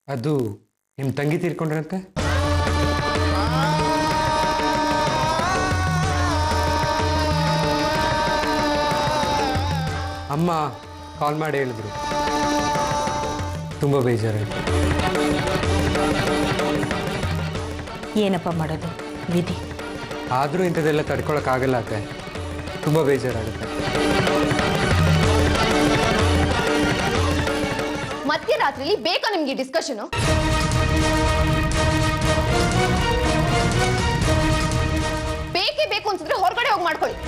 ಅದು ನಿಮ್ಮ ತಂಗಿ ತೀರ್ಕೊಂಡ್ರಂತೆ ಅಮ್ಮ ಕಾಲ್ ಮಾಡಿ ಹೇಳಿದ್ರು ತುಂಬ ಬೇಜಾರಾಯಿತು ಏನಪ್ಪ ಮಾಡೋದು ವಿಧಿ ಆದರೂ ಇಂಥದ್ದೆಲ್ಲ ತಡ್ಕೊಳಕ್ಕಾಗಲ್ಲ ಅತ್ತೆ ತುಂಬ ಬೇಜಾರಾಗುತ್ತೆ ಮಧ್ಯರಾತ್ರಿಲಿ ಬೇಕಾ ನಿಮ್ಗೆ ಡಿಸ್ಕಷನ್ ಬೇಕೇ ಬೇಕು ಅನ್ಸಿದ್ರೆ ಹೊರಗಡೆ ಹೋಗಿ ಮಾಡ್ಕೊಳ್ಳಿ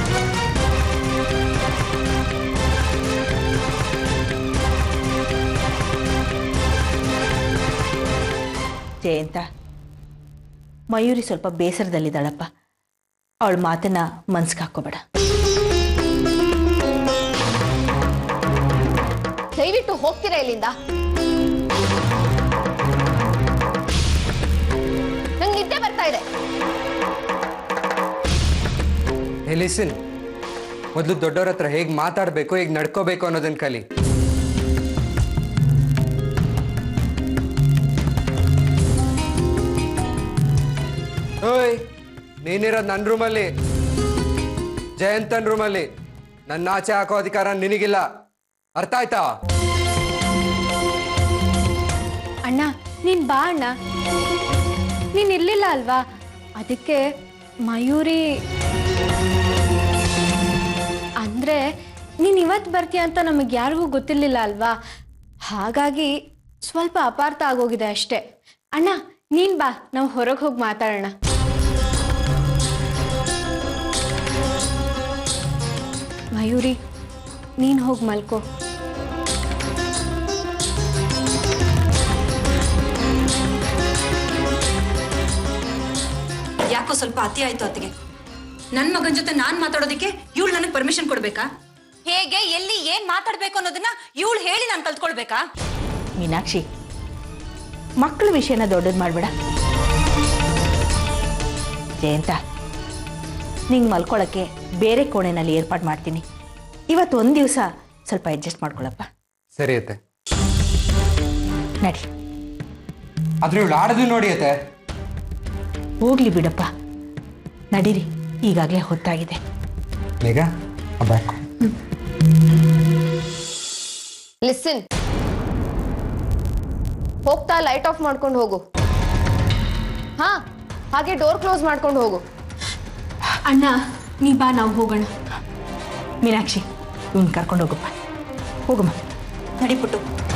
ಜಯಂತ ಮಯೂರಿ ಸ್ವಲ್ಪ ಬೇಸರದಲ್ಲಿದ್ದಾಳಪ್ಪ ಅವಳ ಮಾತನ್ನ ಮನ್ಸ್ಗೆ ಹಾಕೋಬೇಡ ದಯವಿಟ್ಟು ಹೋಗ್ತೀರಾ ಇಲ್ಲಿಂದ ನಂಗೆ ನಿದ್ದೆ ಬರ್ತಾ ಇದೆ ಹೇ ಲಿಸನ್ ಮೊದಲು ದೊಡ್ಡವ್ರ ಹತ್ರ ಹೇಗೆ ಮಾತಾಡಬೇಕು ಹೇಗೆ ನಡ್ಕೋಬೇಕು ಅನ್ನೋದನ್ನ ಕಲಿ ಓಯ್ ನೀನಿರೋದು ನನ್ನ ರೂಮಲ್ಲಿ ಜಯಂತನ್ ರೂಮಲ್ಲಿ ನನ್ನ ಆಚೆ ಹಾಕೋ ಅಧಿಕಾರ ನಿನಗಿಲ್ಲ ಅರ್ಥ ಆಯ್ತಾ ಅಣ್ಣ ನೀನ್ ಬಾ ಅಣ್ಣ ನೀನ್ ಇರ್ಲಿಲ್ಲ ಅಲ್ವಾ ಅದಕ್ಕೆ ಮಯೂರಿ ಅಂದ್ರೆ ನೀನ್ ಇವತ್ತು ಬರ್ತೀಯ ಅಂತ ನಮಗೆ ಯಾರಿಗೂ ಗೊತ್ತಿರ್ಲಿಲ್ಲ ಅಲ್ವಾ ಹಾಗಾಗಿ ಸ್ವಲ್ಪ ಅಪಾರ್ಥ ಆಗೋಗಿದೆ ಅಷ್ಟೇ ಅಣ್ಣ ನೀನ್ ಬಾ ನಾವು ಹೊರಗೆ ಹೋಗಿ ಮಾತಾಡೋಣ ಮಯೂರಿ ನೀನ್ ಹೋಗಿ ಮಲ್ಕೋ ಯಾಕೋ ಸ್ವಲ್ಪ ಅತಿ ಆಯ್ತು ಅತ್ತಿಗೆ ನನ್ನ ಮಗನ ಜೊತೆ ನಾನ್ ಮಾತಾಡೋದಕ್ಕೆ ಇವಳು ನನಗೆ ಪರ್ಮಿಷನ್ ಕೊಡ್ಬೇಕಾ ಹೇಗೆ ಎಲ್ಲಿ ಏನ್ ಮಾತಾಡ್ಬೇಕು ಅನ್ನೋದನ್ನ ಇವಳು ಹೇಳಿ ನಾನು ಕಲ್ತ್ಕೊಳ್ಬೇಕಾ ಮೀನಾಕ್ಷಿ ಮಕ್ಕಳ ವಿಷಯನ ದೊಡ್ಡದು ಮಾಡಬೇಡ ಜಯಂತ ನಿಂಗೆ ಮಲ್ಕೊಳ್ಳೋಕ್ಕೆ ಬೇರೆ ಕೋಣೆನಲ್ಲಿ ಏರ್ಪಾಡು ಮಾಡ್ತೀನಿ ಇವತ್ತು ಒಂದು ದಿವಸ ಸ್ವಲ್ಪ ಅಡ್ಜಸ್ಟ್ ಮಾಡ್ಕೊಳಪ್ಪ ಸರಿ ಅತ್ತೆ ನಡಿ ಆದ್ರೆ ಇವಳು ಆಡೋದು ನೋಡಿ ಅತ್ತೆ ಹೋಗ್ಲಿ ಬಿಡಪ್ಪ ನಡೀರಿ ಈಗಾಗಲೇ ಹೊತ್ತಾಗಿದೆ ಬೇಗ ಅಬ್ಬಾಕು ಲಿಸನ್ ಹೋಗ್ತಾ ಲೈಟ್ ಆಫ್ ಮಾಡ್ಕೊಂಡು ಹೋಗು ಹಾ ಹಾಗೆ ಡೋರ್ ಕ್ಲೋಸ್ ಮಾಡ್ಕೊಂಡು ಹೋಗು ಅಣ್ಣ ನೀ ಬಾ ನಾವು ಹೋಗೋಣ ಮೀನಾಕ್ಷಿ ಇವ್ನ ಕರ್ಕೊಂಡು ಹೋಗಪ್ಪ ಹೋಗಮ್ಮ ನಡಿಪುಟ್ಟು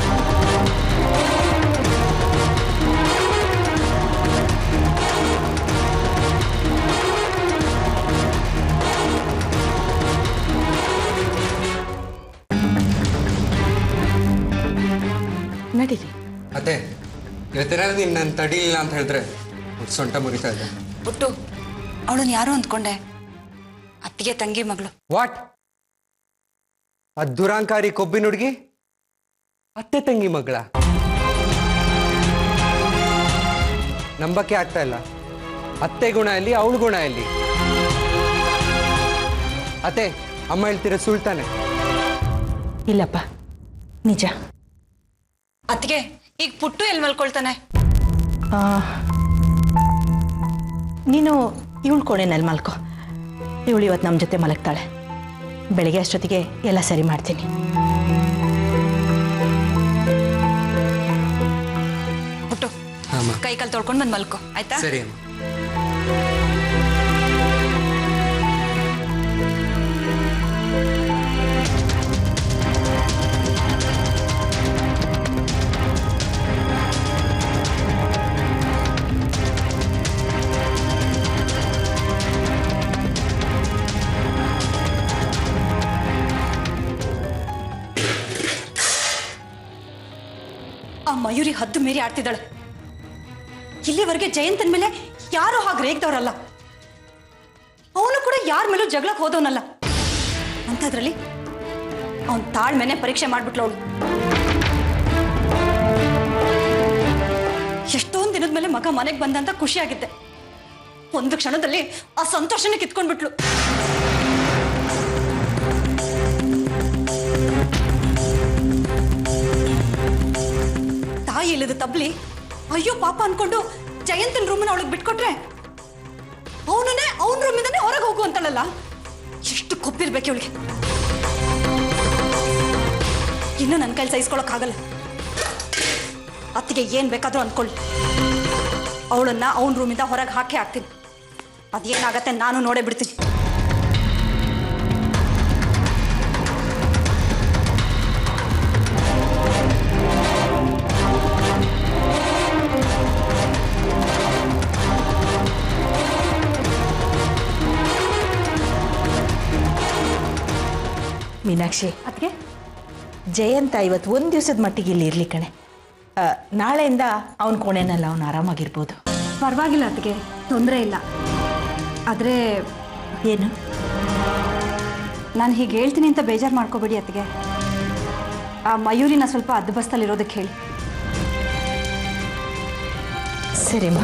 ನಡೀರಿ ಅತ್ತೆ ಇವತ್ತೇನಾದ್ರು ನೀನು ನಾನು ತಡಿಲಿಲ್ಲ ಅಂತ ಹೇಳಿದ್ರೆ ಸೊಂಟ ಮುರಿತಾ ಇದೆ ಪುಟ್ಟು ಅವಳನ್ನ ಯಾರು ಅಂದ್ಕೊಂಡೆ ಅತ್ತಿಗೆ ತಂಗಿ ಮಗಳು ವಾಟ್ ಆ ದುರಾಂಕಾರಿ ಕೊಬ್ಬಿನ ಹುಡುಗಿ ಅತ್ತೆ ತಂಗಿ ಮಗಳ ನಂಬಕ್ಕೆ ಆಗ್ತಾ ಇಲ್ಲ ಅತ್ತೆ ಗುಣ ಎಲ್ಲಿ ಅವಳ ಗುಣ ಎಲ್ಲಿ ಅತ್ತೆ ಅಮ್ಮ ಹೇಳ್ತೀರ ಸುಳ್ತಾನೆ ಇಲ್ಲಪ್ಪ ನಿಜ ಅತ್ತಿಗೆ ಈಗ ಪುಟ್ಟು ಎಲ್ಲಿ ಮಲ್ಕೊಳ್ತಾನೆ ಆ, ನೀನು ಇವಳು ಕೋಣೆನಲ್ಲಿ ಮಲ್ಕೋ ಇವಳು ಇವತ್ತು ನಮ್ಮ ಜೊತೆ ಮಲಗ್ತಾಳೆ ಬೆಳಿಗ್ಗೆ ಅಷ್ಟೊತ್ತಿಗೆ ಎಲ್ಲ ಸರಿ ಮಾಡ್ತೀನಿ ಪುಟ್ಟು ಅಮ್ಮ ಕೈ ಕಾಲು ತೊಳ್ಕೊಂಡು ಬಂದು ಮಲ್ಕೋ ಆಯ್ತಾ ಸರಿ ಅಮ್ಮ ಆ ಮಯೂರಿ ಹದ್ದು ಮೀರಿ ಆಡ್ತಿದ್ದಾಳೆ ಇಲ್ಲಿವರೆಗೆ ಜಯಂತನ ಮೇಲೆ ಯಾರು ಹಾಗೆ ರೇಗ್ದವ್ರಲ್ಲ ಅವನು ಕೂಡ ಯಾರ ಮೇಲೂ ಜಗಳಕ್ಕೆ ಹೋದವನಲ್ಲ ಅಂಥದ್ರಲ್ಲಿ ಅವನ್ ತಾಳ್ಮೆನೆ ಪರೀಕ್ಷೆ ಮಾಡ್ಬಿಟ್ಲು ಅವಳು ಎಷ್ಟೊಂದು ದಿನದ ಮೇಲೆ ಮಗ ಮನೆಗೆ ಬಂದಂತ ಖುಷಿಯಾಗಿದ್ದೆ ಒಂದು ಕ್ಷಣದಲ್ಲಿ ಆ ಸಂತೋಷನೇ ಕಿತ್ಕೊಂಡ್ಬಿಟ್ಲು ತಾಯಿ ಇಲ್ಲದ ತಬ್ಲಿ ಅಯ್ಯೋ ಪಾಪ ಅನ್ಕೊಂಡು ಜಯಂತನ್ ರೂಮನ್ನ ಅವಳಿಗೆ ಬಿಟ್ಕೊಟ್ರೆ ಅವನನ್ನೇ ಅವನ ರೂಮಿಂದನೇ ಹೊರಗೆ ಹೋಗು ಅಂತಳಲ್ಲ ಎಷ್ಟು ಕೊಪ್ಪಿರ್ಬೇಕು ಇವಳಿಗೆ ಇನ್ನು ನನ್ನ ಕೈಲಿ ಸಹಿಸ್ಕೊಳಕ್ಕಾಗಲ್ಲ ಅತ್ತಿಗೆ ಏನ್ ಬೇಕಾದ್ರೂ ಅನ್ಕೊಳ್ಳಿ ಅವಳನ್ನ ಅವನ ರೂಮಿಂದ ಹೊರಗೆ ಹಾಕಿ ಹಾಕ್ತೀನಿ ಅದೇನಾಗತ್ತೆ ನಾನು ನೋಡೇ ಬಿಡ್ತೀನಿ ಮೀನಾಕ್ಷಿ ಅದಕ್ಕೆ ಜಯಂತ ಇವತ್ತು ಒಂದು ದಿವಸದ ಮಟ್ಟಿಗೆ ಇಲ್ಲಿ ಇರಲಿ ಕಣೆ ಆ, ನಾಳೆಯಿಂದ ಅವನ ಕೋಣೆನಲ್ಲಿ ಅವನು ಆರಾಮಾಗಿರ್ಬೋದು ಪರವಾಗಿಲ್ಲ ಅದಕ್ಕೆ ತೊಂದರೆ ಇಲ್ಲ ಆದರೆ ಏನು ನಾನು ಹೀಗೆ ಹೇಳ್ತೀನಿ ಅಂತ ಬೇಜಾರು ಮಾಡ್ಕೋಬೇಡಿ ಅತ್ತಿಗೆ ಆ ಮಯೂರಿನ ಸ್ವಲ್ಪ ಅದ್ದಬಸ್ತಲ್ಲಿರೋದಕ್ಕೆ ಹೇಳಿ ಸರಿಮ್ಮ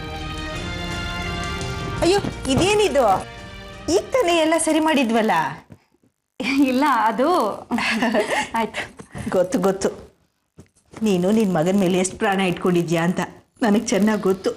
ಅಯ್ಯೋ ಇದೇನಿದು ಈಗ ತಾನೇ ಎಲ್ಲ ಸರಿ ಮಾಡಿದ್ವಲ್ಲ ಇಲ್ಲ ಅದು ಆಯ್ತು ಗೊತ್ತು ಗೊತ್ತು ನೀನು ನಿನ್ನ ಮಗನ ಮೇಲೆ ಎಷ್ಟು ಪ್ರಾಣ ಇಟ್ಕೊಂಡಿದ್ಯಾ ಅಂತ ನನಗೆ ಚೆನ್ನಾಗಿ ಗೊತ್ತು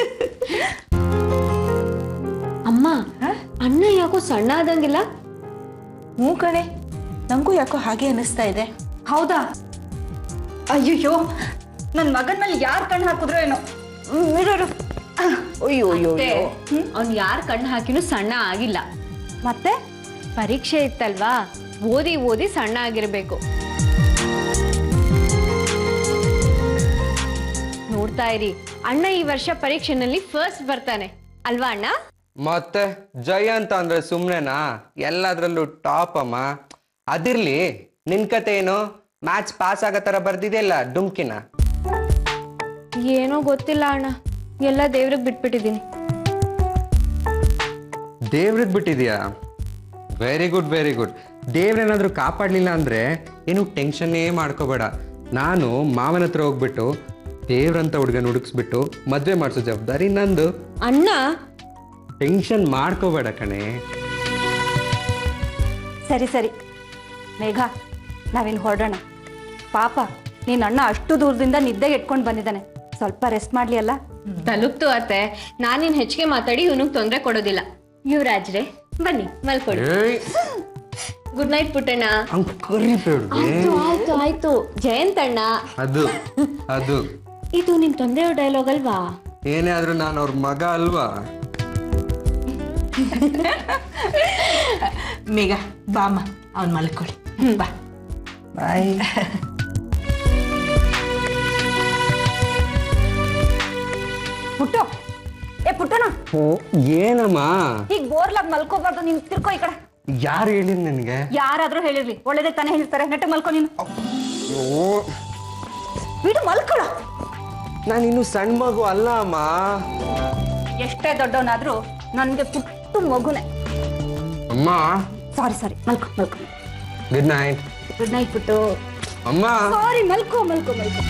ಅಮ್ಮ ಅಣ್ಣ ಯಾಕೋ ಸಣ್ಣ ಆದಂಗಿಲ್ಲ ಹ್ಞೂ ಕಣೆ ನನಗೂ ಯಾಕೋ ಹಾಗೆ ಅನ್ನಿಸ್ತಾ ಇದೆ ಹೌದಾ ಅಯ್ಯಯ್ಯೋ ನನ್ನ ಮಗನ ಮೇಲೆ ಯಾರು ಕಣ್ಣು ಹಾಕಿದ್ರೋ ಏನೋ ಇರೋರು ಅಯ್ಯೋ ಅಯ್ಯೋ ಅಯ್ಯೋ ಅವ್ನ್ ಯಾರ್ ಕಣ್ಣು ಹಾಕಿನೂ ಸಣ್ಣ ಆಗಿಲ್ಲ ಮತ್ತೆ ಪರೀಕ್ಷೆ ಇತ್ತಲ್ವಾ ಓದಿ ಓದಿ ಸಣ್ಣ ಆಗಿರ್ಬೇಕು ನೋಡ್ತಾ ಇರಿ ಅಣ್ಣ ಈ ವರ್ಷ ಪರೀಕ್ಷೆನಲ್ಲಿ ಫಸ್ಟ್ ಬರ್ತಾನೆ ಅಲ್ವಾ ಅಣ್ಣ ಮತ್ತೆ ಜಯಂತ ಅಂದ್ರೆ ಸುಮ್ನೆನಾ ಎಲ್ಲದ್ರಲ್ಲೂ ಟಾಪ್ ಅಮ್ಮ ಅದಿರ್ಲಿ ನಿನ್ ಕತೆ ಏನು ಮ್ಯಾಚ್ ಪಾಸ್ ಆಗೋ ತರ ಬರ್ದಿದೆಯಲ್ಲ ಡುಮ್ಕಿನ ಏನೋ ಗೊತ್ತಿಲ್ಲ ಅಣ್ಣ ಎಲ್ಲ ದೇವ್ರಿಗೆ ಬಿಟ್ಬಿಟ್ಟಿದ್ದೀನಿ ದೇವ್ರದ್ ಬಿಟ್ಟಿದ್ಯಾ ವೆರಿ ಗುಡ್ ವೆರಿ ಗುಡ್ ದೇವ್ರೇನಾದ್ರೂ ಕಾಪಾಡ್ಲಿಲ್ಲ ಅಂದ್ರೆ ಏನು ಟೆನ್ಷನ್ನೇ ಮಾಡ್ಕೋಬೇಡ ನಾನು ಮಾವನ ಹತ್ರ ಹೋಗ್ಬಿಟ್ಟು ದೇವ್ರಂತ ಹುಡುಗನ ಹುಡುಕ್ಸ್ಬಿಟ್ಟು ಮದ್ವೆ ಮಾಡಿಸೋ ಜವಾಬ್ದಾರಿ ನಂದು ಅಣ್ಣ ಟೆನ್ಷನ್ ಮಾಡ್ಕೋಬೇಡ ಕಣೆ ಸರಿ ಸರಿ ಮೇಘ ನಾವಿನ್ನು ಹೊರಡೋಣ ಪಾಪ ನೀನ್ ಅಣ್ಣ ಅಷ್ಟು ದೂರದಿಂದ ನಿದ್ದೆಗೆ ಇಟ್ಕೊಂಡು ಬಂದಿದ್ದಾನೆ ಸ್ವಲ್ಪ ರೆಸ್ಟ್ ಮಾಡ್ಲಿ ಅಲ್ಲ ತಲುಪ್ತು ಅತ್ತೆ ನಾನಿನ್ ಹೆಚ್ಚಿಗೆ ಮಾತಾಡಿ ಇವನಿಗೆ ತೊಂದರೆ ಕೊಡೋದಿಲ್ಲ ಯುವರಾಜ್ರೆ ಬನ್ನಿ ಮಲ್ಕೊಳ್ಳಿ ಏಯ್ ಗುಡ್ ನೈಟ್ ಪುಟ್ಟಣ್ಣ ಹಂಗ್ ಕರಿಬೇಡ್ವೆ ಆಯ್ತು ಆಯ್ತು ಆಯ್ತು ಜಯಂತ್ ಅಣ್ಣ ಅದು ಅದು ಇದು ನಿಮ್ ತೊಂದರೆ ಡೈಲಾಗ್ ಅಲ್ವಾ ಏನೇ ಆದ್ರೂ ನಾನು ಅವ್ರ ಮಗ ಅಲ್ವಾ ಮೇಘ ಬಾಮ್ಮ ಅವ್ನು ಮಲ್ಕೊಳ್ಳಿ ಬಾ ಬಾಯ್ ಪುಟ್ಟು ಏ ಪುಟ್ಟನ ಏನಮ್ಮ ಈಗ ಬೋರ್ಲಾಗ್ ಮಲ್ಕೋಬಾರ್ದು ನೀನು ತಿರ್ಕೋ ಈ ಕಡೆ ಯಾರು ಹೇಳಿದ್ ನಿನ್ಗೆ ಯಾರಾದ್ರೂ ಹೇಳಿರ್ಲಿ ಒಳ್ಳೇದೇ ತಾನೇ ಹೇಳಿರ್ತಾರೆ ನೆಟ್ಟ ಮಲ್ಕೋ ನೀನು ಓ ಬಿಡು ಮಲ್ಕೊಳ್ಳೋ ನಾನು ಇನ್ನು ಸಣ್ಣ ಮಗು ಅಲ್ಲ ಅಮ್ಮ ಎಷ್ಟೇ ದೊಡ್ಡವನಾದ್ರೂ ನನ್ಗೆ ಪುಟ್ಟು ಮಗುನೆ ಅಮ್ಮ ಸಾರಿ ಸಾರಿ ಮಲ್ಕೋ ಮಲ್ಕೋ good night good night Puttu ಅಮ್ಮ ಸಾರಿ ಮಲ್ಕೋ ಮಲ್ಕೋ ಮಲ್ಕೋ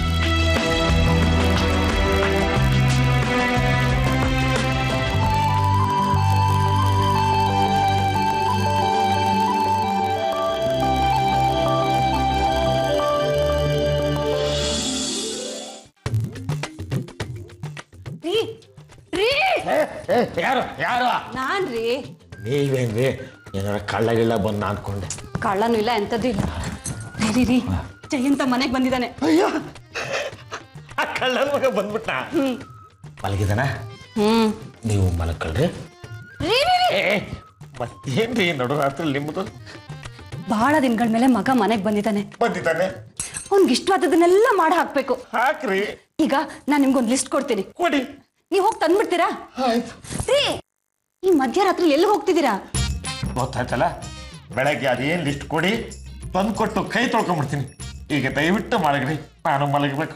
ರೀ ರೀ ಯಾರು ಯಾರು ನಾನ್ ರೀ ನೀವೇನ್ರಿ ಏನಾರ ಕಳ್ಳ ಗಿಳ್ಳ ಬಂದ ಅನ್ಕೊಂಡೆ ಕಳ್ಳನೂ ಇಲ್ಲ ಎಂಥದ್ದು ಇಲ್ಲ ರೀ, ರೀ ರೀ ಜಯಂತ ಮನೆಗೆ ಬಂದಿದ್ದಾನೆ ಅಯ್ಯೋ ಆ ಕಳ್ಳನ ಮಗ ಬಂದ್ಬಿಟ್ಟ ಮಲಗಿದಾನ ಹ್ಮ್ ನೀವು ಮಲಕ್ಕಳ್ರಿ ರೀ ರೀ ರೀ ಏ ಮತ್ತೇನ್ರಿ ನಡುರಾತ್ರಿ ನಿಮ್ಮದು ಬಹಳ ದಿನಗಳ ಮೇಲೆ ಮಗ ಮನೆಗೆ ಬಂದಿದ್ದಾನೆ ಬಂದಿದ್ದಾನೆ ಅವ್ನಿಗೆ ಇಷ್ಟವಾದದನ್ನೆಲ್ಲ ಮಾಡಿ ಹಾಕ್ಬೇಕು ಹಾಕ್ರಿ ಈಗ ನಾನು ನಿಮ್ಗೊಂದು ಲಿಸ್ಟ್ ಕೊಡ್ತೀನಿ ಕೊಡಿ ನೀವು ಹೋಗಿ ತಂದ್ಬಿಡ್ತೀರಾ ಆಯ್ತು ರೀ ಈ ಮಧ್ಯರಾತ್ರಿ ಎಲ್ಲಿ ಹೋಗ್ತಿದ್ದೀರಾ ಗೊತ್ತಾಯ್ತಲ್ಲ ಬೆಳಗ್ಗೆ ಅದೇನ್ ಲಿಸ್ಟ್ ಕೊಡಿ ತಂದು ಕೊಟ್ಟು ಕೈ ತೊಳ್ಕೊಂಡ್ಬಿಡ್ತೀನಿ ಈಗ ದಯವಿಟ್ಟು ಮಲಗ್ರಿ ನಾನು ಮಲಗಬೇಕು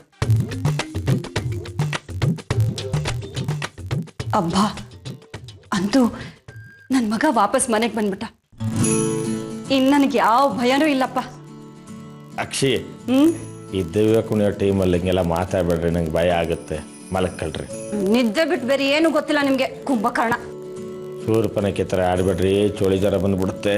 ಅಬ್ಬಾ ಅಂತೂ ನನ್ನ ಮಗ ವಾಪಸ್ ಮನೆಗೆ ಬಂದ್ಬಿಟ್ಟ ಇನ್ನು ನನಗೆ ಯಾವ ಭಯನೂ ಇಲ್ಲಪ್ಪ ಅಕ್ಷಿ ಹ್ಮ್ ಈ ದೈವ ಕುಣಿಯೋ ಟೈಮಲ್ಲಿ ಹಿಂಗೆಲ್ಲ ಮಾತಾಡ್ಬೇಡ್ರಿ ನಂಗೆ ಭಯ ಆಗುತ್ತೆ ಮಲಕ್ಕಳ್ರಿ ನಿದ್ದೆ ಬಿಟ್ಟು ಬೇರೆ ಏನು ಗೊತ್ತಿಲ್ಲ ನಿಮ್ಗೆ ಕುಂಭಕರ್ಣ ಶೂರ್ಪನಕ್ಕೆ ಥರ ಆಡ್ಬೇಡ್ರಿ ಚೋಳಿ ಜ್ವರ ಬಂದ್ಬಿಡುತ್ತೆ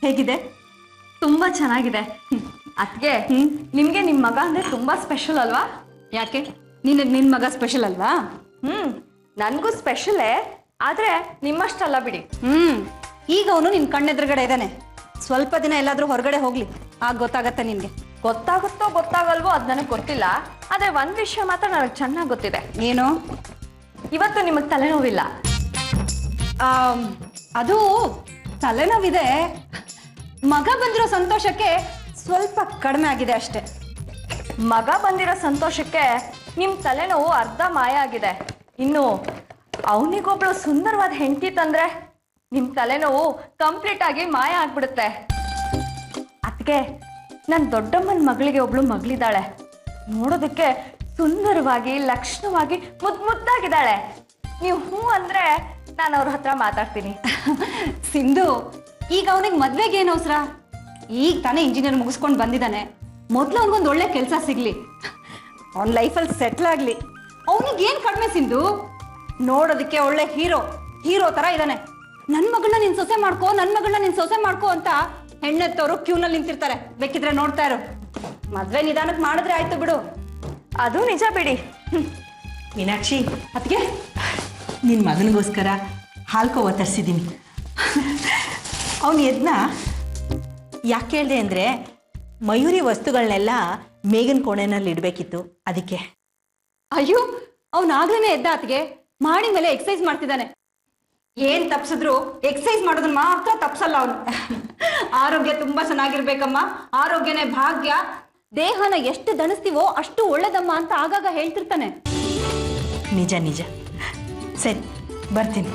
ಹೇಗಿದೆ ತುಂಬಾ ಚೆನ್ನಾಗಿದೆ ಅದ್ಗೆ ನಿಮ್ಗೆ ನಿಮ್ ಮಗ ಅಂದ್ರೆ ತುಂಬಾ ಸ್ಪೆಷಲ್ ಅಲ್ವಾ ಯಾಕೆ ನಿನ್ನ ನಿನ್ನ ಮಗ ಸ್ಪೆಷಲ್ ಅಲ್ವಾ ಹ್ಮ್ ನನ್ಗೂ ಸ್ಪೆಷಲೇ ಆದ್ರೆ ನಿಮ್ಮಷ್ಟಲ್ಲ ಬಿಡಿ ಹ್ಮ್ ಈಗ ಅವನು ನಿನ್ ಕಣ್ಣೆದುರುಗಡೆ ಇದ್ದಾನೆ ಸ್ವಲ್ಪ ದಿನ ಎಲ್ಲಾದ್ರೂ ಹೊರಗಡೆ ಹೋಗ್ಲಿ ಆಗ ಗೊತ್ತಾಗತ್ತೆ ನಿನ್ಗೆ ಗೊತ್ತಾಗುತ್ತೋ ಗೊತ್ತಾಗಲ್ವೋ ಅದ್ ನನಗೆ ಗೊತ್ತಿಲ್ಲ ಆದ್ರೆ ಒಂದ್ ವಿಷಯ ಮಾತ್ರ ನನಗೆ ಚೆನ್ನಾಗಿ ಗೊತ್ತಿದೆ ಏನು ಇವತ್ತು ನಿಮಗ್ ತಲೆನೋವಿಲ್ಲ ಆಮ್, ಅದು ತಲೆನೋವಿದೆ ಮಗ ಬಂದಿರೋ ಸಂತೋಷಕ್ಕೆ ಸ್ವಲ್ಪ ಕಡಿಮೆ ಆಗಿದೆ ಅಷ್ಟೇ ಮಗ ಬಂದಿರೋ ಸಂತೋಷಕ್ಕೆ ನಿಮ್ ತಲೆನೋವು ಅರ್ಧ ಮಾಯ ಆಗಿದೆ ಇನ್ನು ಅವನಿಗೊಬ್ಳು ಸುಂದರವಾದ ಹೆಂಡತಿ ತಂದ್ರೆ ನಿಮ್ ತಲೆನೋವು ಕಂಪ್ಲೀಟ್ ಆಗಿ ಮಾಯ ಆಗ್ಬಿಡುತ್ತೆ ಅದಕ್ಕೆ ನನ್ನ ದೊಡ್ಡಮ್ಮನ ಮಗಳಿಗೆ ಒಬ್ಳು ಮಗಳಿದ್ದಾಳೆ ನೋಡೋದಕ್ಕೆ ಸುಂದರವಾಗಿ ಲಕ್ಷಣವಾಗಿ ಮುದ್ ಮುದ್ದಾಗಿದ್ದಾಳೆ ನೀವು ಹ್ಞೂ ಅಂದ್ರೆ ನಾನು ಅವ್ರ ಹತ್ರ ಮಾತಾಡ್ತೀನಿ ಸಿಂಧು ಈಗ ಅವನಿಗೆ ಮದ್ವೆಗೆ ಏನು ಅವಸರ ಈಗ ತಾನೇ ಇಂಜಿನಿಯರ್ ಮುಗಿಸ್ಕೊಂಡು ಬಂದಿದ್ದಾನೆ ಮೊದಲು ಅವನಿಗೊಂದು ಒಳ್ಳೆ ಕೆಲಸ ಸಿಗ್ಲಿ ಅವನ ಲೈಫಲ್ಲಿ ಸೆಟ್ಲ್ ಆಗಲಿ ಅವನಿಗೆ ಏನು ಕಡಿಮೆ ಸಿಂಧು ನೋಡೋದಕ್ಕೆ ಒಳ್ಳೆ ಹೀರೋ ಹೀರೋ ಥರ ಇದ್ದಾನೆ ನನ್ನ ಮಗಳನ್ನ ನೀನು ಸೊಸೆ ಮಾಡ್ಕೋ ನನ್ನ ಮಗಳನ್ನ ನೀನು ಸೊಸೆ ಮಾಡ್ಕೋ ಅಂತ ಹೆಣ್ಣೆತ್ತವರು ಕ್ಯೂನಲ್ಲಿ ನಿಂತಿರ್ತಾರೆ ಬೇಕಿದ್ರೆ ನೋಡ್ತಾ ಇರು ಮದ್ವೆ ನಿಧಾನಕ್ಕೆ ಮಾಡಿದ್ರೆ ಆಯ್ತು ಬಿಡು ಅದು ನಿಜ ಬಿಡಿ ಮೀನಾಕ್ಷಿ ಅದಕ್ಕೆ ನಿನ್ನ ಮಗನಿಗೋಸ್ಕರ ಹಾಲ್ಕೋವ ತರಿಸಿದ್ದೀನಿ ಅವನು ಎದ್ನ ಯಾಕೆ ಹೇಳಿದೆ ಅಂದರೆ ಮಯೂರಿ ವಸ್ತುಗಳನ್ನೆಲ್ಲ ಮೇಗನ್ ಕೋಣೆನಲ್ಲಿ ಇಡಬೇಕಿತ್ತು ಅದಕ್ಕೆ ಅಯ್ಯೋ ಅವನಾಗ್ಲೇನೆ ಎದ್ದ ಆತ್ಗೆ ಮಾಡಿ ಮೇಲೆ ಎಕ್ಸಸೈಸ್ ಮಾಡ್ತಿದ್ದಾನೆ ಏನ್ ತಪ್ಸಿದ್ರು ಎಕ್ಸಸೈಸ್ ಮಾಡೋದನ್ನ ಮಾತ್ರ ತಪ್ಸಲ್ಲ ಅವನು ಆರೋಗ್ಯ ತುಂಬಾ ಚೆನ್ನಾಗಿರ್ಬೇಕಮ್ಮ ಆರೋಗ್ಯನೇ ಭಾಗ್ಯ ದೇಹನ ಎಷ್ಟು ದಣಿಸ್ತೀವೋ ಅಷ್ಟು ಒಳ್ಳೇದಮ್ಮ ಅಂತ ಆಗಾಗ ಹೇಳ್ತಿರ್ತಾನೆ ನಿಜ ನಿಜ ಸರಿ ಬರ್ತೀನಿ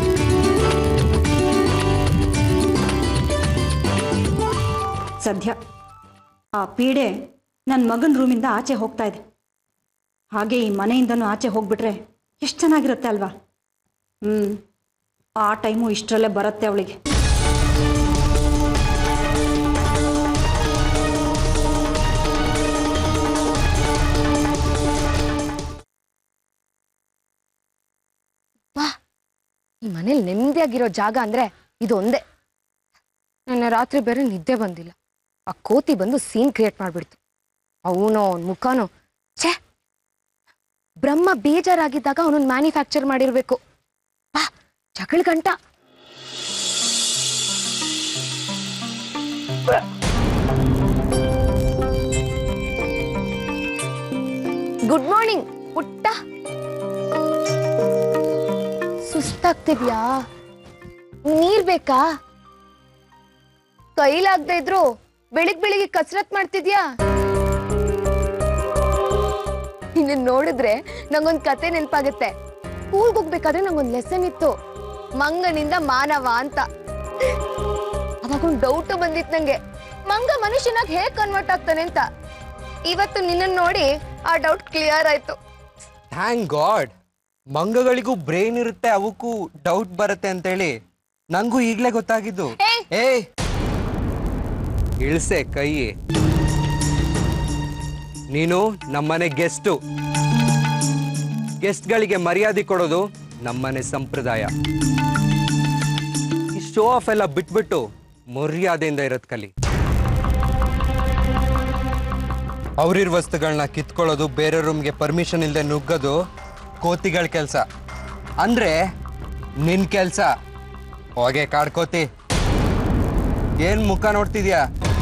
ಸದ್ಯ ಆ ಪೀಡೆ ನನ್ನ ಮಗನ ರೂಮಿಂದ ಆಚೆ ಹೋಗ್ತಾ ಇದೆ ಹಾಗೆ ಈ ಮನೆಯಿಂದನೂ ಆಚೆ ಹೋಗ್ಬಿಟ್ರೆ ಎಷ್ಟು ಚೆನ್ನಾಗಿರುತ್ತೆ ಅಲ್ವಾ ಹ್ಮ್ ಆ ಟೈಮು ಇಷ್ಟರಲ್ಲೇ ಬರುತ್ತೆ ಅವಳಿಗೆ ಈ ಮನೇಲಿ ನೆಮ್ಮದಿಯಾಗಿರೋ ಜಾಗ ಅಂದ್ರೆ ಇದು ಒಂದೇ ನನ್ನ ರಾತ್ರಿ ಬೇರೆ ನಿದ್ದೆ ಬಂದಿಲ್ಲ ಆ ಕೋತಿ ಬಂದು ಸೀನ್ ಕ್ರಿಯೇಟ್ ಮಾಡ್ಬಿಡ್ತು ಅವನೋ ಅವನ ಮುಖನೋ ಛೇ ಬ್ರಹ್ಮ ಬೇಜಾರಾಗಿದ್ದಾಗ ಅವನನ್ನ ಮ್ಯಾನುಫ್ಯಾಕ್ಚರ್ ಮಾಡಿರ್ಬೇಕು ಬಾ ಜಗಳ ಗಂಟ ಗುಡ್ ಮಾರ್ನಿಂಗ್ ಪುಟ್ಟ ಸುಸ್ತಾಗ್ತಿದ್ಯಾ ನೀರ್ ಬೇಕಾ ಕೈಲಾಗ್ದೇ ಇದ್ರು ಬೆಳಿಗ್ ಬೆಳಿಗ್ಗೆ ಕಸರತ್ ಮಾಡ್ತಿದ್ಯಾ ನಿನ್ನ ನೋಡಿದ್ರೆ ನಂಗೊಂದ್ ಕತೆ ನೆನ್ಪಾಗತ್ತೆ ಸ್ಕೂಲ್ಗೆ ಹೋಗ್ಬೇಕಾದ್ರೆ ನಂಗೊಂದ್ ಲೆಸನ್ ಇತ್ತು ಮಂಗನಿಂದ ಮಾನವ ಅಂತ ಅವಾಗ ಒಂದ್ ಡೌಟ್ ಬಂದಿತ್ತು ನಂಗೆ ಮಂಗ ಮನುಷ್ಯನಾಗ್ ಹೇಗ್ ಕನ್ವರ್ಟ್ ಆಗ್ತಾನೆ ಅಂತ ಇವತ್ತು ನಿನ್ನ ನೋಡಿ ಆ ಡೌಟ್ ಕ್ಲಿಯರ್ ಆಯ್ತು ಥ್ಯಾಂಕ್ ಗಾಡ್ ಮಂಗಗಳಿಗೂ ಬ್ರೈನ್ ಇರುತ್ತೆ ಅವಕ್ಕೂ ಡೌಟ್ ಬರುತ್ತೆ ಅಂತೇಳಿ ನಂಗೂ ಈಗ್ಲೇ ಗೊತ್ತಾಗಿದ್ದು ಏಯ್! ಏ ಇಳ್ಸೆ ಕೈ ನೀನು ನಮ್ಮನೆ ಗೆಸ್ಟು ಗೆಸ್ಟ್ಗಳಿಗೆ ಮರ್ಯಾದೆ ಕೊಡೋದು ನಮ್ಮನೆ ಸಂಪ್ರದಾಯ ಈ ಶೋ ಆಫ್ ಎಲ್ಲ ಬಿಟ್ಬಿಟ್ಟು ಮರ್ಯಾದೆಯಿಂದ ಇರೋದ್ ಕಲಿ ಅವ್ರಿರ್ ವಸ್ತುಗಳನ್ನ ಕಿತ್ಕೊಳ್ಳೋದು ಬೇರೆ ರೂಮ್ಗೆ ಪರ್ಮಿಷನ್ ಇಲ್ಲದೆ ನುಗ್ಗೋದು ಕೋತಿಗಳ ಕೆಲಸ ಅಂದ್ರೆ ನಿನ್ ಕೆಲಸ ಹೋಗೆ ಕಾಡ್ಕೋತಿ ಏನ್ ಮುಖ ನೋಡ್ತಿದ್ಯಾ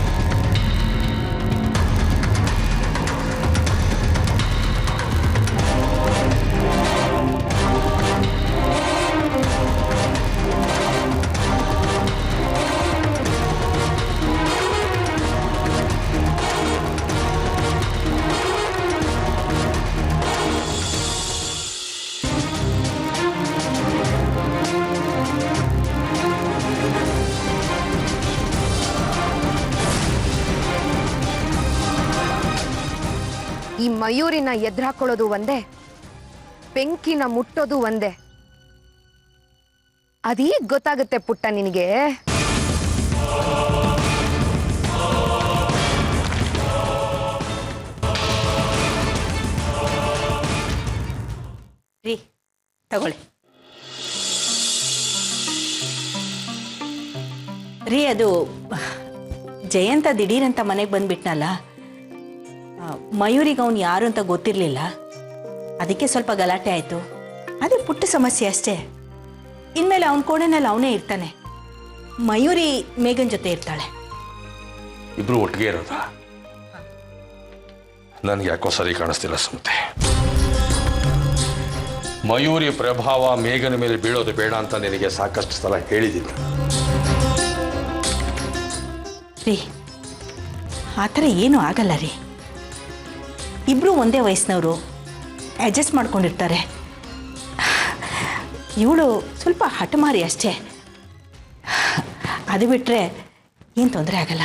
ಈ ಮಯೂರಿನ ಎದ್ರಾಕೊಳ್ಳೋದು ಒಂದೇ ಬೆಂಕಿನ ಮುಟ್ಟೋದು ಒಂದೇ ಅದೀಗ ಗೊತ್ತಾಗುತ್ತೆ ಪುಟ್ಟ ನಿನಗೆ ರೀ ತಗೊಳ್ಳಿ ರೀ ಅದು ಜಯಂತ ದಿಢೀರಂತ ಮನೆಗೆ ಬಂದ್ಬಿಟ್ನಲ್ಲ ಆ, ಮಯೂರಿಗೆ ಅವನು ಯಾರು ಅಂತ ಗೊತ್ತಿರಲಿಲ್ಲ ಅದಕ್ಕೆ ಸ್ವಲ್ಪ ಗಲಾಟೆ ಆಯಿತು ಅದೇ ಪುಟ್ಟ ಸಮಸ್ಯೆ ಅಷ್ಟೇ ಇನ್ಮೇಲೆ ಅವನ ಕೋಣೆನಲ್ಲಿ ಅವನೇ ಇರ್ತಾನೆ ಮಯೂರಿ ಮೇಘನ್ ಜೊತೆ ಇರ್ತಾಳೆ ಇಬ್ರು ಒಟ್ಟಿಗೆ ಇರೋದ ನನಗೆ ಯಾಕೋ ಸರಿ ಕಾಣಿಸ್ತಿಲ್ಲ ಸ್ಮೃತಿ ಮಯೂರಿ ಪ್ರಭಾವ ಮೇಘನ ಮೇಲೆ ಬೀಳೋದು ಬೇಡ ಅಂತ ನಿನಗೆ ಸಾಕಷ್ಟು ಸಲ ಹೇಳಿದ್ದೀನಿ ರೀ ಆ ಥರ ಏನೂ ಆಗಲ್ಲ ರೀ ಇಬ್ಬರು ಒಂದೇ ವಯಸ್ಸಿನವರು ಅಡ್ಜಸ್ಟ್ ಮಾಡ್ಕೊಂಡಿರ್ತಾರೆ ಇವಳು ಸ್ವಲ್ಪ ಹಠಮಾರಿ ಅಷ್ಟೇ ಅದು ಬಿಟ್ಟರೆ ಏನು ತೊಂದರೆ ಆಗಲ್ಲ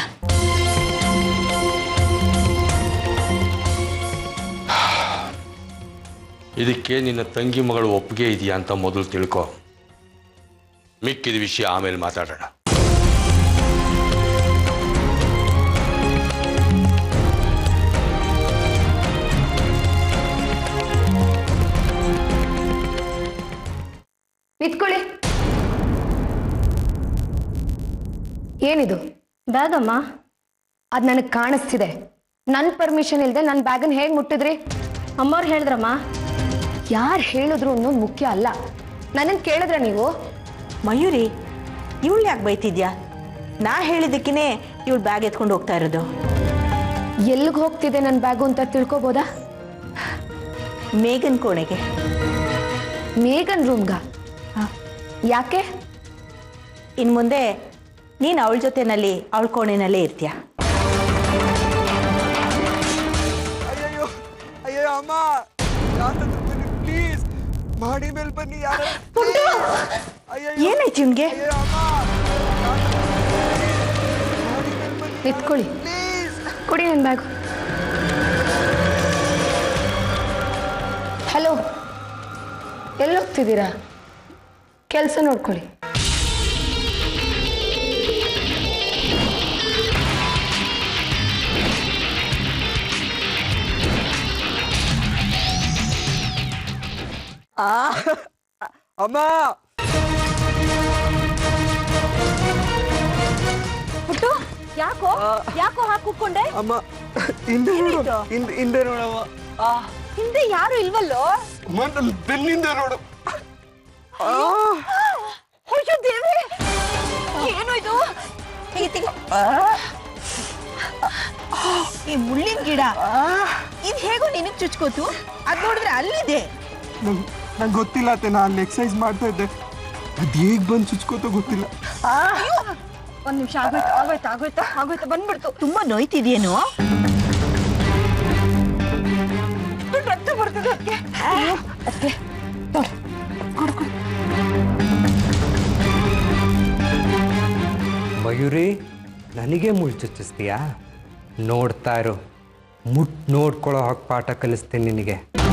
ಇದಕ್ಕೆ ನಿನ್ನ ತಂಗಿ ಮಗಳು ಒಪ್ಪಿಗೆ ಇದೆಯಾ ಅಂತ ಮೊದಲು ತಿಳ್ಕೊ ಮಿಕ್ಕಿದ ವಿಷಯ ಆಮೇಲೆ ಮಾತಾಡೋಣ ನಿಂತ್ಕೊಳ್ಳಿ ಏನಿದು ಬ್ಯಾಗ್ ಅಮ್ಮ ಅದ್ ನನಗೆ ಕಾಣಿಸ್ತಿದೆ ನನ್ನ ಪರ್ಮಿಷನ್ ಇಲ್ಲದೆ ನನ್ನ ಬ್ಯಾಗನ್ ಹೇಗೆ ಮುಟ್ಟಿದ್ರಿ ಅಮ್ಮವ್ರು ಹೇಳಿದ್ರಮ್ಮ ಯಾರು ಹೇಳಿದ್ರು ಅನ್ನೋದು ಮುಖ್ಯ ಅಲ್ಲ ನನ್ನನ್ನು ಕೇಳಿದ್ರ ನೀವು ಮಯೂರಿ ಇವಳು ಯಾಕೆ ಬೈತಿದ್ಯಾ ನಾ ಹೇಳಿದ್ದಕ್ಕೇ ಇವಳು ಬ್ಯಾಗ್ ಎತ್ಕೊಂಡು ಹೋಗ್ತಾ ಇರೋದು ಎಲ್ಲಿಗೆ ಹೋಗ್ತಿದೆ ನನ್ನ ಬ್ಯಾಗು ಅಂತ ತಿಳ್ಕೊಬೋದಾ ಮೇಘನ್ ಕೋಣೆಗೆ ಮೇಘನ್ ರೂಮ್ಗ ಯಾಕೆ ಇನ್ನು ಮುಂದೆ ನೀನು ಅವಳ ಜೊತೆನಲ್ಲಿ ಅವಳ ಕೋಣೆನಲ್ಲೇ ಇರ್ತೀಯ ಅಯ್ಯಯ್ಯೋ ಅಯ್ಯೋ ಅಮ್ಮ ಯಾರಾದ್ರೂ ಬನ್ನಿ ಪ್ಲೀಸ್ ಮಾಡಿ ಮೇಲೆ ಬನ್ನಿ ಯಾರ ಏನಾಯ್ತು ಇವನ್ಗೆ ಅಯ್ಯೋ ಅಮ್ಮ ಮಾಡಿ ಮೇಲೆ ಬನ್ನಿ ನಿಂತ್ಕೊಳ್ಳಿ ಪ್ಲೀಸ್ ಕೊಡಿ ನನ್ನ ಬ್ಯಾಗು ಹಲೋ ಎಲ್ಲಿ ಹೋಗ್ತಿದ್ದೀರಾ ಕೆಲಸ ನೋಡ್ಕೊಳ್ಳಿ ಅಮ್ಮ ಪುಟ್ಟು ಯಾಕೋ ಯಾಕೋ ಹಾಕಿ ಕೂತ್ಕೊಂಡೆ ಅಮ್ಮ ಹಿಂದೆ ನೋಡು ಹಿಂದೆ ಹಿಂದೆ ನೋಡಮ್ಮ ಹಿಂದೆ ಯಾರು ಇಲ್ವಲ್ಲೋ ಅಮ್ಮ ನನ್ನ ಬೆನ್ನಿಂದ ನೋಡು ಆ ಅಯ್ಯೋ ದೇವ್ರೆ ಏನು ಇದು ಈ ಮುಳ್ಳಿನ ಗಿಡ ಇದು ಹೇಗೋ ನಿನಗ್ ಚುಚ್ಕೋತು ಅದ್ ನೋಡಿದ್ರೆ ಅಲ್ಲಿದೆ ನಂಗೆ ನಂಗೆ ಗೊತ್ತಿಲ್ಲ ಅತ್ತೆ ನಾನು ಅಲ್ಲಿ ಎಕ್ಸಸೈಸ್ ಮಾಡ್ತಾ ಇದ್ದೆ ಅದು ಹೇಗೆ ಬಂದು ಚುಚ್ಕೋತೋ ಗೊತ್ತಿಲ್ಲ ಒಂದ್ ನಿಮಿಷ ಆಗೋಯ್ತು ಆಗೋಯ್ತು ಆಗೋಯ್ತು ಆಗೋಯ್ತು ಬಂದ್ಬಿಡ್ತು ತುಂಬಾ ನೋಯ್ತಿದ್ಯೇನು ರಕ್ತ ಬರ್ತಿದೆ ಅದಕ್ಕೆ ಮಯೂರಿ ನನಗೆ ಮುಳ್ ಚುಚ್ಚಿಸ್ತೀಯಾ ನೋಡ್ತಾ ಇರು ಮುಟ್ ನೋಡ್ಕೊಳ್ಳೋ ಹಾಗೆ ಪಾಠ ಕಲಿಸ್ತೀನಿ ನಿನಗೆ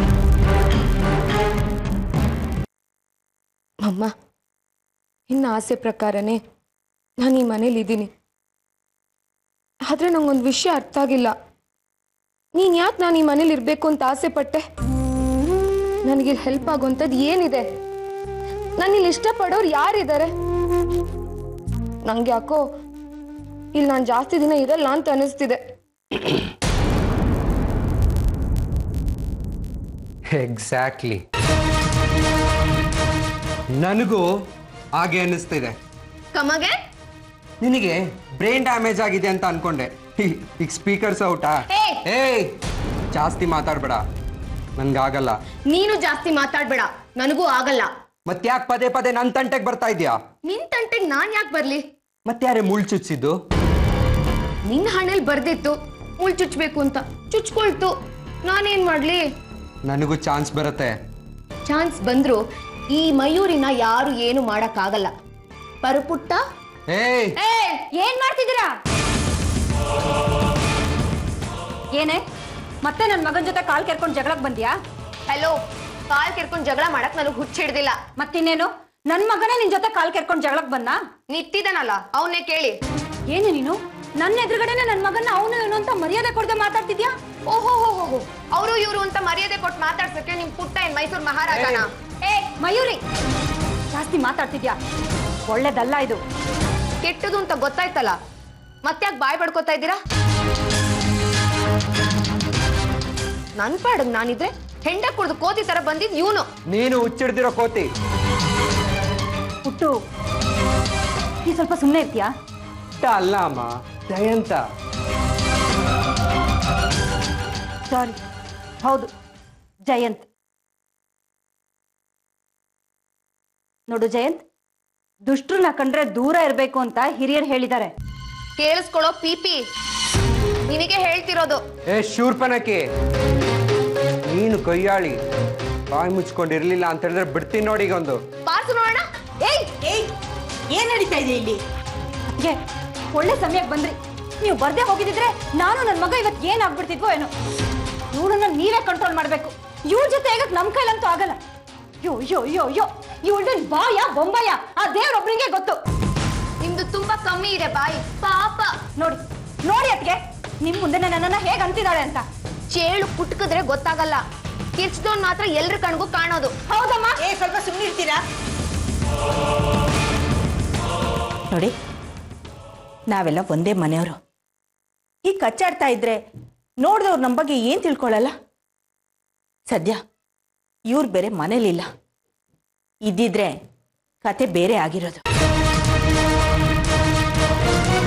ಅಮ್ಮ ಇನ್ನು ಆಸೆ ಪ್ರಕಾರನೇ ನಾನು ಈ ಮನೇಲಿ ಇದ್ದೀನಿ ಆದ್ರೆ ನಂಗೊಂದು ವಿಷಯ ಅರ್ಥ ಆಗಿಲ್ಲ ನೀನ್ ಯಾಕೆ ನಾನು ಈ ಮನೇಲಿ ಇರ್ಬೇಕು ಅಂತ ಆಸೆ ಪಟ್ಟೆ ನನಗೆ ಹೆಲ್ಪ್ ಆಗುವಂಥದ್ದು ಏನಿದೆ ನಾನು ಇಲ್ಲಿ ಇಷ್ಟಪಡೋರು ಯಾರಿದ್ದಾರೆ ನಂಗೆ ಯಾಕೋ ಇಲ್ಲಿ ನಾನು ಜಾಸ್ತಿ ದಿನ ಇರಲ್ಲ ಅಂತ ಅನಿಸ್ತಿದೆ ಎಕ್ಸಾಕ್ಟ್ಲಿ ನನಗೂ ಹಾಗೆ ಅನ್ನಿಸ್ತಿದೆ ಕಮಗೆ ನಿನಗೆ ಬ್ರೈನ್ ಡ್ಯಾಮೇಜ್ ಆಗಿದೆ ಅಂತ ಅನ್ಕೊಂಡೆ ಈ- ಈಗ ಸ್ಪೀಕರ್ಸ್ ಔಟಾ ಏಯ್! ಏಯ್ ಜಾಸ್ತಿ ಮಾತಾಡ್ಬೇಡ ನನ್ಗಾಗಲ್ಲ ನೀನು ಜಾಸ್ತಿ ಮಾತಾಡ್ಬೇಡ ನನಗೂ ಆಗಲ್ಲ ಮತ್ತ್ಯಾಕ್ ಪದೇ ಪದೇ ನನ್ನ ತಂಟೆಗೆ ಬರ್ತಾ ಇದೀಯಾ ನಿನ್ ತಂಟೆಗೆ ನಾನ್ ಯಾಕೆ ಬರ್ಲಿ ಮತ್ತ್ಯಾರೇ ಮುಳ್ ಚುಚ್ಚಿದ್ದು ನಿನ್ನ ಹಣೆಲ್ ಬರ್ದಿತ್ತು ಮುಳ್ ಚುಚ್ಬೇಕು ಅಂತ ಚುಚ್ಕೊಳ್ತು ನಾನೇನ್ ಮಾಡ್ಲಿ ನನಗೂ ಚಾನ್ಸ್ ಬರುತ್ತೆ ಚಾನ್ಸ್ ಬಂದ್ರು ಈ ಮಯೂರಿನ ಯಾರು ಏನು ಮಾಡಕ್ಕಾಗಲ್ಲ ಪರಪುಟ್ಟ ಏಯ್ ಏ ಏನ್ ಮಾಡ್ತಿದ್ದೀರಾ ಏನೇ ಮತ್ತೆ ನನ್ನ ಮಗನ ಜೊತೆ ಕಾಲ್ ಕೆರ್ಕೊಂಡು ಜಗಳಕ್ಕೆ ಬಂದ್ಯಾ ಹಲೋ ಕಾಲ್ ಕೆರ್ಕೊಂಡ್ ಜಗಳ ಮಾಡಕ್ ನನಗ್ ಹುಚ್ಚಿಡ್ದಿಲ್ಲ ಮತ್ತಿನ್ನೇನು ನನ್ ಮಗನೇ ನಿನ್ ಜೊತೆ ಕಾಲ್ ಕೆರ್ಕೊಂಡು ಜಗಳಕ್ಕೆ ಬಂದ ನಿಂತಿದ್ದಾನಲ್ಲ ಅವನ್ನೇ ಕೇಳಿ ಏನು ನೀನು ನನ್ನ ಎದುರುಗಡೆನೆ ನನ್ನ ಮಗನ್ನ ಅವನು ಏನು ಅಂತ ಮರ್ಯಾದೆ ಕೊಡದೆ ಮಾತಾಡ್ತಿದ್ಯಾ ಓಹೋ ಹೋ ಹೋ ಹೋ ಅವರು ಇವರು ಅಂತ ಮರ್ಯಾದೆ ಕೊಟ್ಟು ಮಾತಾಡ್ಸಕ್ಕೆ ನಿಮ್ ಪುಟ್ಟ ಏನ್ ಮೈಸೂರು ಮಹಾರಾಜನ ಏ ಮಯೂರಿ ಜಾಸ್ತಿ ಮಾತಾಡ್ತಿದ್ಯಾ ಒಳ್ಳೇದಲ್ಲ ಇದು ಕೆಟ್ಟದು ಅಂತ ಗೊತ್ತಾಯ್ತಲ್ಲ ಮತ್ತ್ಯಾಕ್ ಬಾಯ್ ಪಡ್ಕೋತಾ ಇದ್ದೀರಾ ನನ್ ಪಾಡಗ್ ನಾನಿದ್ರೆ ಹೆಂಡ ಕುಡ್ದು ಕೋತಿ ತರ ಬಂದಿದ್ ಇವನು ನೀನು ಹುಚ್ಚಿಡ್ದಿರೋ ಕೋತಿ ಹುಟ್ಟು ನೀ ಸ್ವಲ್ಪ ಸುಮ್ಮನೆ ಇರ್ತೀಯಾ ಇಷ್ಟ ಅಲ್ಲ ಅಮ್ಮ ಜಯಂತ ಸಾರಿ ಹೌದು ಜಯಂತ್ ನೋಡು ಜಯಂತ್ ದುಷ್ಟ್ರನ್ನ ಕಂಡ್ರೆ ದೂರ ಇರಬೇಕು ಅಂತ ಹಿರಿಯರು ಹೇಳಿದ್ದಾರೆ ಕೇಳಿಸ್ಕೊಳ್ಳೋ ಪಿಪಿ ನಿನಗೆ ಹೇಳ್ತಿರೋದು ಏ ಶೂರ್ಪನಕ್ಕೆ ನೀನು ಕೈಯಾಳಿ ಬಾಯಿ ಮುಚ್ಕೊಂಡಿರ್ಲಿಲ್ಲ ಅಂತ ಹೇಳಿದ್ರೆ ಬಿಡ್ತೀನಿ ನೋಡಿ ಈಗ ಒಂದು ಪಾರ್ಸು ನೋಡೋಣ ಏಯ್ ಏಯ್ ಏನ್ ನಡೀತಾ ಇದೆ ಇಲ್ಲಿ ಏ ಒಳ್ಳೆ ಸಮಯಕ್ಕೆ ಬಂದ್ರಿ ನೀವು ಬರ್ದೇ ಹೋಗಿದ್ರೆ ನಾನು ನನ್ನ ಮಗ ಇವತ್ತು ಏನಾಗ್ಬಿಡ್ತಿದ್ವೋ ಏನೋ ಇವಳನ್ನ ನೀವೇ ಕಂಟ್ರೋಲ್ ಮಾಡ್ಬೇಕು ಇವ್ರ ಜೊತೆ ಆಗಕ್ ನಮ್ ಕೈಲಂತೂ ಆಗಲ್ಲ ಯೋ ಯೋ ಯೋ ಯೋ ಇವಳ್ದೇನ್ ಬಾಯ ಬೊಂಬಾಯ ಆ ದೇವ್ರೊಬ್ರಿಗೆ ಗೊತ್ತು ನಿಮ್ದು ತುಂಬಾ ಕಮ್ಮಿ ಇದೆ ಬಾಯಿ ಪಾಪ ನೋಡಿ ನೋಡಿ ಅತ್ಗೆ ನಿಮ್ ಮುಂದೆ ನನ್ನನ್ನ ಹೇಗ್ ಅಂತಿದ್ದಾಳೆ ಅಂತ ಚೇಳು ಕುಟ್ಕಿದ್ರೆ ಗೊತ್ತಾಗಲ್ಲ ಕಿರ್ಚ್ದೋನ್ ಮಾತ್ರ ಎಲ್ರ ಕಣ್ಗೂ ಕಾಣೋದು ಹೌದಮ್ಮ ಏ ಸ್ವಲ್ಪ ಸುಮ್ಮನಿರ್ತೀರಾ ನೋಡಿ ನಾವೆಲ್ಲ ಒಂದೇ ಮನೆಯವರು ಈ ಕಚ್ಚಾಡ್ತಾ ಇದ್ರೆ ನೋಡಿದವ್ರು ನಮ್ಮ ಬಗ್ಗೆ ಏನು ತಿಳ್ಕೊಳ್ಳಲ್ಲ ಸದ್ಯ ಇವ್ರು ಬೇರೆ ಮನೇಲಿಲ್ಲ ಇದ್ದಿದ್ರೆ ಕತೆ ಬೇರೆ ಆಗಿರೋದು